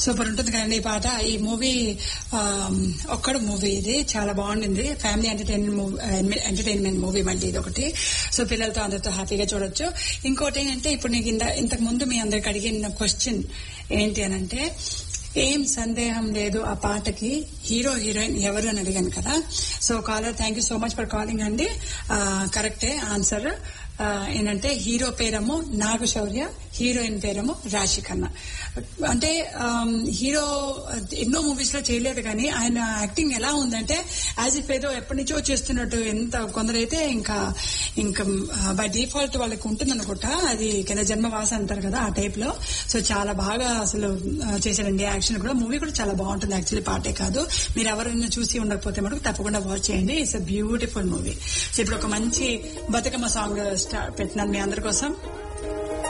super ఉంటుంది కదండి ఈ పాట ఈ మూవీ ఒక్కడు మూవీ ఇది చాలా బాగుండింది family entertainment movie entertainment movie మళ్ళీ ఇది ఒకటి సో పిల్లలతో అందరితో హ్యాపీగా చూడొచ్చు ఇంకోటి ఏంటంటే ఇప్పుడు నీకు ఇంత ఇంతకు ముందు మీ అందరికి అడిగిన క్వశ్చన్ ఏంటి అని అంటే ఏం సందేహం లేదు ఆ పాటకి హీరో హీరోయిన్ ఎవరు అని అడిగాను కదా so caller thank you so much for calling అండి ఆ, కరెక్టే ఆన్సర్ ఆ, ఏంటంటే హీరో పేరేమో నాగశౌర్య హీరోయిన్ పేరేమో రాశి ఖన్నా అంటే ఆమ్, హీరో ఎన్నో మూవీస్ లో చేయలేదు కానీ ఆయన యాక్టింగ్ ఎలా ఉందంటే యాజ్ ఇఫ్ ఏదో ఎప్పటి నుంచో చేస్తున్నట్టు ఎంత కొందరైతే ఇంకా ఇంకా బై డిఫాల్ట్ వాళ్ళకి ఉంటుంది అనుకుంటా అది కింద జన్మవాస అంటారు కదా ఆ టైప్ లో సో చాలా బాగా అసలు ఆ, చేశారండి యాక్షన్ కూడా మూవీ కూడా చాలా బాగుంటుంది యాక్చువల్లీ పాటే కాదు మీరు ఎవరైనా చూసి ఉండకపోతే మటుకు తప్పకుండా వాచ్ చేయండి it's a beautiful movie so ఇప్పుడు ఒక మంచి బతుకమ్మ సాంగ్ స్టార్ట్ పెట్టినాను మీ అందరి కోసం